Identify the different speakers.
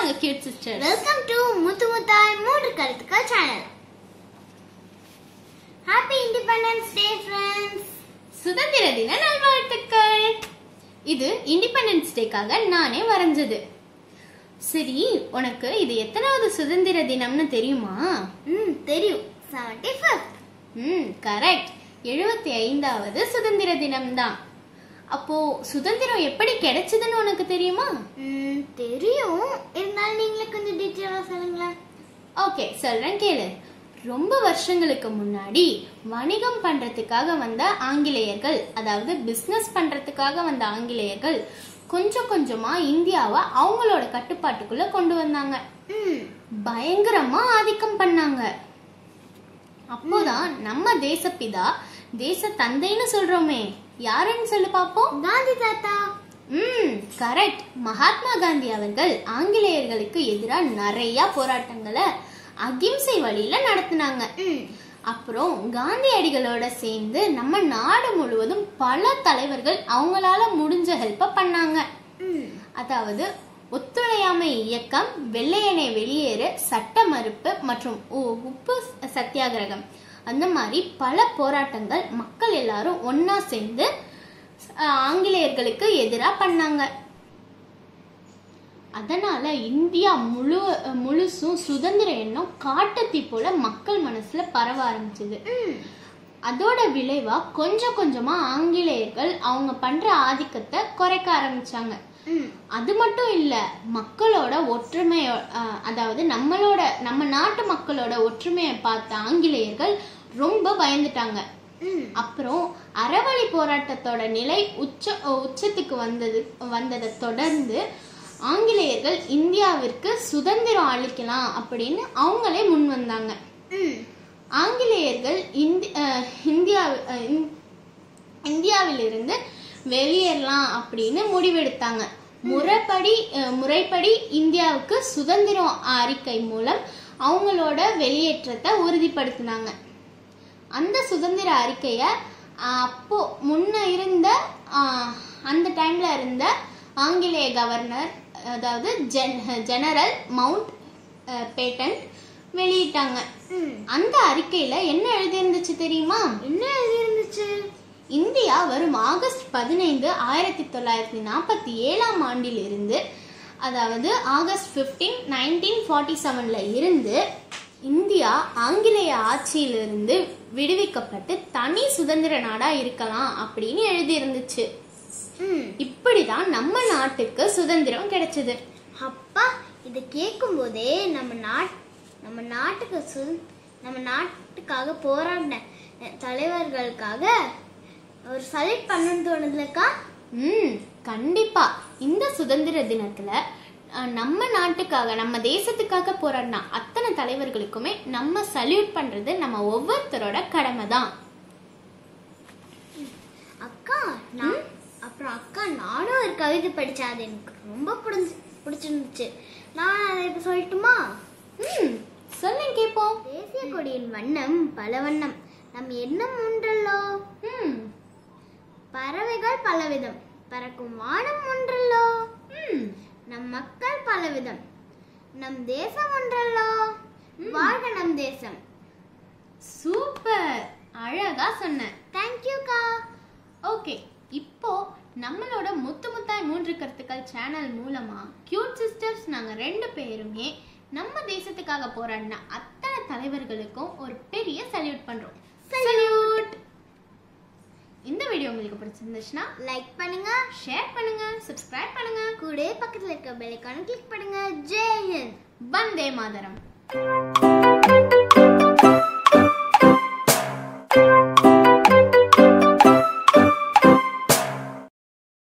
Speaker 1: நாங்க cute sister
Speaker 2: welcome to முத்து முத்தாய் மூன்று கருத்துக்கள் channel happy Independence Day friends
Speaker 1: சுதந்திர தின நல்வாழ்த்துக்கள் இது இண்டிபெண்டன்ஸ் டேக்காக நானே வரைஞ்சது சரி உனக்கு இது எத்தனாவது சுதந்திர தினம்னு தெரியுமா
Speaker 2: ம் தெரியும் செவன்டி ஃபிஃப்த்
Speaker 1: ம் கரெக்ட் எழுபத்தி ஐந்தாவது சுதந்திர தினம்தான் அப்போ சுதந்திரம் எப்படி கிடைச்சதுன்னு உனக்கு தெரியுமா
Speaker 2: ம் தெரியும் இருந்தாலும் நீங்களே கொஞ்சம் டீட்டெயிலாக சொல்லுங்களேன்
Speaker 1: ஓகே சொல்றேன் கேளு ரொம்ப வருஷங்களுக்கு முன்னாடி வணிகம் பண்றதுக்காக வந்த ஆங்கிலேயர்கள் அதாவது பிசினஸ் பண்றதுக்காக வந்த ஆங்கிலேயர்கள் கொஞ்சம் கொஞ்சமா இந்தியாவை அவங்களோட கட்டுப்பாட்டுக்குள்ள கொண்டு வந்தாங்க
Speaker 2: ம்
Speaker 1: பயங்கரமா ஆதிக்கம் பண்ணாங்க அப்போதான் நம்ம தேசப்பிதா தேச தந்தைன்னு சொல்றோமே யாருன்னு சொல்லு பாப்போம்
Speaker 2: காந்தி தாத்தா
Speaker 1: ம் கரெக்ட் மகாத்மா காந்தி அவர்கள் ஆங்கிலேயர்களுக்கு எதிராக நிறைய போராட்டங்களை அகிம்சை வழியில நடத்தினாங்க
Speaker 2: ம்
Speaker 1: அப்புறம் காந்தியடிகளோட சேர்ந்து நம்ம நாடு முழுவதும் பல தலைவர்கள் அவங்களால முடிஞ்ச ஹெல்ப்ப பண்ணாங்க
Speaker 2: ம்
Speaker 1: அதாவது ஒத்துழையாமை இயக்கம் வெள்ளையனே வெளியேறு சட்ட மறுப்பு மற்றும் உ- உப்பு சத்தியாகிரகம் அந்த மாதிரி பல போராட்டங்கள் மக்கள் எல்லாரும் ஒண்ணா சேர்ந்து அஹ், ஆங்கிலேயர்களுக்கு எதிரா பண்ணாங்க அதனால இந்தியா முழு முழுசும் சுதந்திர எண்ணம் காட்டுத்தீ போல மக்கள் மனசுல பரவ ஆரம்பிச்சது
Speaker 2: ம்
Speaker 1: அதோட விளைவா கொஞ்சம் கொஞ்சமா ஆங்கிலேயர்கள் அவங்க பண்ற ஆதிக்கத்தை குறைக்க ஆரம்பிச்சாங்க
Speaker 2: ம்
Speaker 1: அது மட்டும் இல்ல மக்களோட ஒற்றுமை அஹ், அதாவது நம்மளோட நம்ம நாட்டு மக்களோட ஒற்றுமையை பார்த்த ஆங்கிலேயர்கள் ரொம்ப பயந்துட்டாங்க
Speaker 2: ம்
Speaker 1: அப்புறம் அறவழி போராட்டத்தோட நிலை உச்ச உச்சத்துக்கு வந்தது வந்ததை தொடர்ந்து ஆங்கிலேயர்கள் இந்தியாவிற்கு சுதந்திரம் அளிக்கலாம் அப்படின்னு அவங்களே முன் வந்தாங்க
Speaker 2: ம்
Speaker 1: ஆங்கிலேயர்கள் இந்தி அஹ், இந்தியா அஹ், இந்- இந்தியாவிலிருந்து வெளியேறலாம் அப்படின்னு முடிவெடுத்தாங்க முறைப்படி அஹ், முறைப்படி இந்தியாவுக்கு சுதந்திரம் அறிக்கை மூலம் அவங்களோட வெளியேற்றத்தை உறுதிப்படுத்தினாங்க அந்த சுதந்திர அறிக்கைய அஹ், அப்போ முன்ன இருந்த அஹ், அந்த டைம்ல இருந்த ஆங்கிலேய கவர்னர் அதாவது gen general Mount ah, batten வெளியிட்டாங்க
Speaker 2: ம்
Speaker 1: அந்த அறிக்கையில என்ன எழுதியிருந்துச்சு தெரியுமா
Speaker 2: என்ன எழுதி இருந்துச்சு
Speaker 1: இந்தியா வரும் ஆகஸ்ட் பதினைந்து ஆயிரத்தி தொள்ளாயிரத்தி நாற்பத்தி ஏழாம் ஆண்டிலிருந்து அதாவது ஆகஸ்ட் 15 நைன்டீன் ஃபார்ட்டி செவன்ல இருந்து இந்தியா ஆங்கிலேய ஆட்சியிலிருந்து விடுவிக்கப்பட்டு தனி சுதந்திர நாடா இருக்கலாம் அப்படின்னு எழுதியிருந்துச்சு
Speaker 2: ம்
Speaker 1: இப்படிதான் நம்ம நாட்டுக்கு சுதந்திரம் கிடைச்சது
Speaker 2: அப்பா இதை கேட்கும் போதே நம்ம நாட் நம்ம நாட்டுக்கு சு நம்ம நாட்டுக்காக போராடின அஹ், தலைவர்களுக்காக ஒரு சல்யூட் பண்ணணும்னு தோணுதுலக்கா
Speaker 1: ம் கண்டிப்பா இந்த சுதந்திர தினத்துல அஹ், நம்ம நாட்டுக்காக நம்ம தேசத்துக்காக போராடின அத்தனை தலைவர்களுக்குமே நம்ம சல்யூட் பண்றது நம்ம ஒவ்வொருத்தரோட கடமை தான்
Speaker 2: அக்கா நான் அப்புறம் அக்கா நானும் ஒரு கவிதை படிச்சேன் அது எனக்கு ரொம்ப பிடிச்சி பிடிச்சிருந்துச்சு நான் அதை இப்போ சொல்லட்டுமா
Speaker 1: ம் சொல்லுங்க கேப்போம்
Speaker 2: தேசிய கொடியின் வண்ணம் பல வண்ணம் நம் எண்ணம் ஒன்றல்லோ
Speaker 1: ம்
Speaker 2: பறவைகள் பலவிதம் பறக்கும் வானம் ஒன்றல்லோ
Speaker 1: ம்
Speaker 2: நம் மக்கள் பலவிதம் நம் தேசம் ஒன்றல்லோ வாழ்க நம் தேசம்
Speaker 1: சூப்பர் அழகா சொன்ன
Speaker 2: தேங்க்யூக்கா
Speaker 1: ஓகே இப்போ நம்மளோட முத்து முத்தாய் மூன்று கருத்துக்கள் சேனல் மூலமா கியூட் சிஸ்டர்ஸ் நாங்க ரெண்டு பேருமே நம்ம தேசத்துக்காக போராடின அத்தனை தலைவர்களுக்கும் ஒரு பெரிய சல்யூட் பண்றோம் சல்யூட் இந்த வீடியோ உங்களுக்கு பிடிச்சிருந்துச்சுன்னா
Speaker 2: லைக் பண்ணுங்க
Speaker 1: ஷேர் பண்ணுங்க சப்ஸ்கிரைப் பண்ணுங்க
Speaker 2: கூடவே பக்கத்துல இருக்க பெல் ஐகானை கிளிக் பண்ணுங்க ஜெய் ஹிந்த்
Speaker 1: வந்தே மாதரம்